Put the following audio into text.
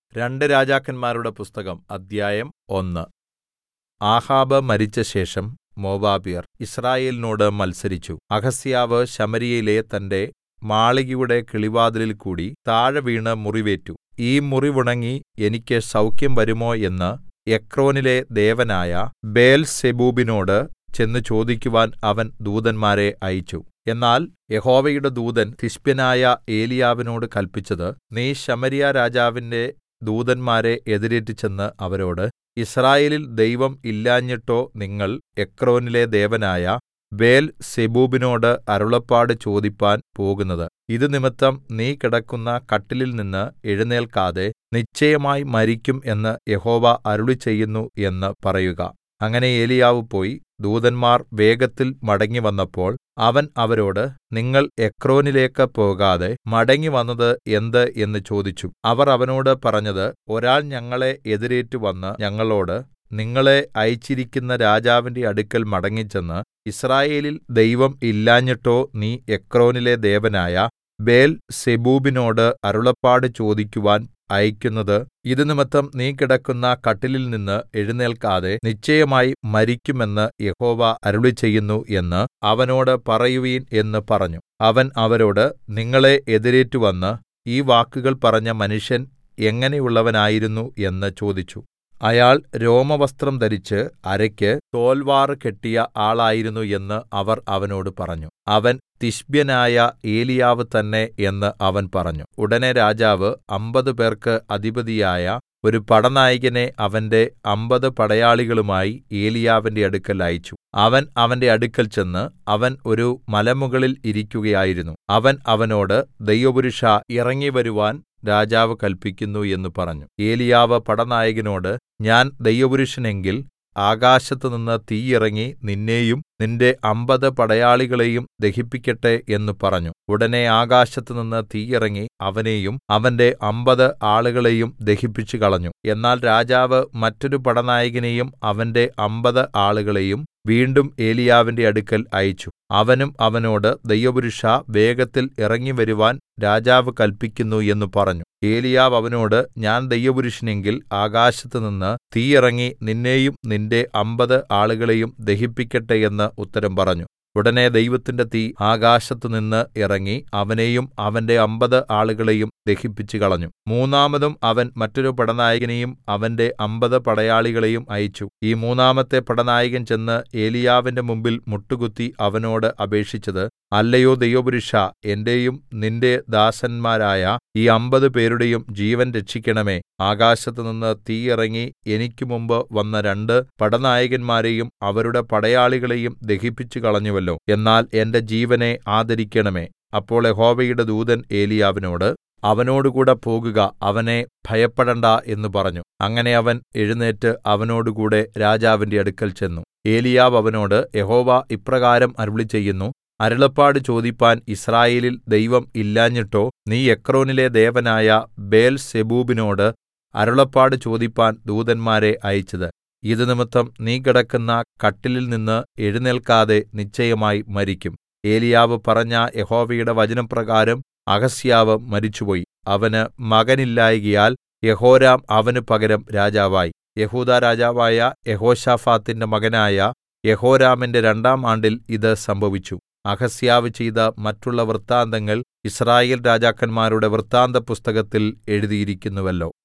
രണ്ട് രാജാക്കന്മാരുടെ പുസ്തകം അദ്ധ്യായം ഒന്ന് ആഹാബ് മരിച്ചശേഷം മോവാബ്യർ യിസ്രായേലിനോട് മത്സരിച്ചു അഹസ്യാവ് ശമര്യയിലെ തന്റെ മാളികയുടെ കിളിവാതിലിൽ കൂടി താഴെ വീണ് മുറിവേറ്റു ഈ മുറിവുണങ്ങി എനിക്ക് സൗഖ്യം വരുമോ എന്ന് എക്രോനിലെ ദേവനായ ബേൽസെബൂബിനോട് ചെന്ന് ചോദിക്കുവാൻ അവൻ ദൂതന്മാരെ അയച്ചു എന്നാൽ യഹോവയുടെ ദൂതൻ തിശ്ബ്യനായ ഏലീയാവിനോട് കല്പിച്ചത് നീ ശമര്യാരാജാവിന്റെ ദൂതന്മാരെ എതിരേറ്റ് ചെന്ന് അവരോട് യിസ്രായേലിൽ ദൈവം ഇല്ലാഞ്ഞിട്ടോ നിങ്ങൾ എക്രോനിലെ ദേവനായ ബേൽസെബൂബിനോട് അരുളപ്പാട് ചോദിപ്പാൻ പോകുന്നത് ഇത് നിമിത്തം നീ കിടക്കുന്ന കട്ടിലിൽ നിന്ന് എഴുന്നേൽക്കാതെ നിശ്ചയമായി മരിക്കും എന്ന് യഹോവ അരുളിച്ചെയ്യുന്നു എന്ന് പറയുക അങ്ങനെ ഏലീയാവ് പോയി ദൂതന്മാർ വേഗത്തിൽ മടങ്ങിവന്നപ്പോൾ അവൻ അവരോട് നിങ്ങൾ എക്രോനിലേക്ക് പോകാതെ മടങ്ങിവന്നത് എന്ത് എന്ന് ചോദിച്ചു അവർ അവനോട് പറഞ്ഞത് ഒരാൾ ഞങ്ങളെ എതിരേറ്റ് വന്ന് ഞങ്ങളോട് നിങ്ങളെ അയച്ചിരിക്കുന്ന രാജാവിന്റെ അടുക്കൽ മടങ്ങിച്ചെന്ന് യിസ്രായേലിൽ ദൈവം ഇല്ലാഞ്ഞിട്ടോ നീ എക്രോനിലെ ദേവനായ ബേൽസെബൂബിനോട് അരുളപ്പാട് ചോദിക്കുവാൻ അയക്കുന്നത് ഇത് നിമിത്തം നീ കിടക്കുന്ന കട്ടിലിൽ നിന്ന് എഴുന്നേൽക്കാതെ നിശ്ചയമായി മരിക്കുമെന്ന് യഹോവ അരുളിച്ചെയ്യുന്നു എന്ന് അവനോട് പറയുവിൻ എന്ന് പറഞ്ഞു അവൻ അവരോട് നിങ്ങളെ എതിരേറ്റ് വന്ന് ഈ വാക്കുകൾ പറഞ്ഞ മനുഷ്യൻ എങ്ങനെയുള്ളവനായിരുന്നു എന്ന് ചോദിച്ചു അയാൾ രോമവസ്ത്രം ധരിച്ച് അരയ്ക്ക് തോൽവാറ് കെട്ടിയ ആളായിരുന്നു എന്ന് അവർ അവനോട് പറഞ്ഞു അവൻ തിശ്ബ്യനായ ഏലീയാവ് തന്നെ എന്ന് അവൻ പറഞ്ഞു ഉടനെ രാജാവ് അമ്പത് പേർക്ക് അധിപതിയായ ഒരു പടനായകനെ അവന്റെ അമ്പത് പടയാളികളുമായി ഏലീയാവിന്റെ അടുക്കൽ അയച്ചു അവൻ അവന്റെ അടുക്കൽ ചെന്ന് അവൻ ഒരു മലമുകളിൽ ഇരിക്കുകയായിരുന്നു അവൻ അവനോട് ദൈവപുരുഷാ ഇറങ്ങിവരുവാൻ രാജാവ് കല്പിക്കുന്നു എന്ന് പറഞ്ഞു ഏലീയാവ് പടനായകനോട് ഞാൻ ദൈവപുരുഷനെങ്കിൽ ആകാശത്തുനിന്ന് തീ ഇറങ്ങി നിന്നെയും നിന്റെ അമ്പത് പടയാളികളെയും ദഹിപ്പിക്കട്ടെ എന്ന് പറഞ്ഞു ഉടനെ ആകാശത്തുനിന്ന് തീ ഇറങ്ങി അവനെയും അവന്റെ അമ്പത് ആളുകളെയും ദഹിപ്പിച്ചു കളഞ്ഞു എന്നാൽ രാജാവ് മറ്റൊരു പടനായകനെയും അവന്റെ അമ്പത് ആളുകളെയും വീണ്ടും ഏലീയാവിന്റെ അടുക്കൽ അയച്ചു അവനും അവനോട് ദൈവപുരുഷാ വേഗത്തിൽ ഇറങ്ങിവരുവാൻ രാജാവ് കല്പിക്കുന്നു എന്ന് പറഞ്ഞു ഏലീയാവ് അവനോട് ഞാൻ ദൈവപുരുഷനെങ്കിൽ ആകാശത്തുനിന്ന് തീ ഇറങ്ങി നിന്നെയും നിന്റെ അമ്പത് ആളുകളെയും ദഹിപ്പിക്കട്ടെ എന്ന് ഉത്തരം പറഞ്ഞു ഉടനെ ദൈവത്തിന്റെ തീ ആകാശത്തുനിന്ന് ഇറങ്ങി അവനെയും അവന്റെ അമ്പത് ആളുകളെയും ദഹിപ്പിച്ചു കളഞ്ഞു മൂന്നാമതും അവൻ മറ്റൊരു പടനായകനെയും അവന്റെ അമ്പത് പടയാളികളെയും അയച്ചു ഈ മൂന്നാമത്തെ പടനായകൻ ചെന്ന് ഏലീയാവിന്റെ മുമ്പിൽ മുട്ടുകുത്തി അവനോട് അപേക്ഷിച്ചത് അല്ലയോ ദൈവപുരുഷാ എന്റെയും നിന്റെ ദാസന്മാരായ ഈ അമ്പത് പേരുടെയും ജീവൻ രക്ഷിക്കണമേ ആകാശത്തുനിന്ന് തീ ഇറങ്ങി എനിക്ക് മുമ്പ് വന്ന രണ്ട് പടനായകന്മാരെയും അവരുടെ പടയാളികളെയും ദഹിപ്പിച്ചു കളഞ്ഞുവല്ലോ എന്നാൽ എന്റെ ജീവനെ ആദരിക്കണമേ അപ്പോൾ യഹോവയുടെ ദൂതൻ ഏലീയാവിനോട് അവനോടുകൂടെ പോകുക അവനെ ഭയപ്പെടണ്ടാ എന്ന് പറഞ്ഞു അങ്ങനെ അവൻ എഴുന്നേറ്റ് അവനോടുകൂടെ രാജാവിന്റെ അടുക്കൽ ചെന്നു ഏലീയാവ് അവനോട് യഹോവ ഇപ്രകാരം അരുളിച്ചെയ്യുന്നു അരുളപ്പാട് ചോദിപ്പാൻ യിസ്രായേലിൽ ദൈവം ഇല്ലാഞ്ഞിട്ടോ നീ എക്രോനിലെ ദേവനായ ബേൽസെബൂബിനോട് അരുളപ്പാട് ചോദിപ്പാൻ ദൂതന്മാരെ അയച്ചത് ഇത് നിമിത്തം നീ കിടക്കുന്ന കട്ടിലിൽ നിന്ന് എഴുന്നേൽക്കാതെ നിശ്ചയമായി മരിക്കും ഏലിയാവ് പറഞ്ഞ യഹോവയുടെ വചനപ്രകാരം അഹസ്യാവ് മരിച്ചുപോയി അവന് മകനില്ലായ്കയാൽ യഹോരാം അവന് പകരം രാജാവായി യഹൂദാ രാജാവായ യഹോശാഫാത്തിന്റെ മകനായ യഹോരാമിന്റെ രണ്ടാം ആണ്ടിൽ ഇത് സംഭവിച്ചു അഹസ്യാവ് ചെയ്ത മറ്റുള്ള വൃത്താന്തങ്ങൾ യിസ്രായേൽ രാജാക്കന്മാരുടെ വൃത്താന്തപുസ്തകത്തിൽ എഴുതിയിരിക്കുന്നുവല്ലോ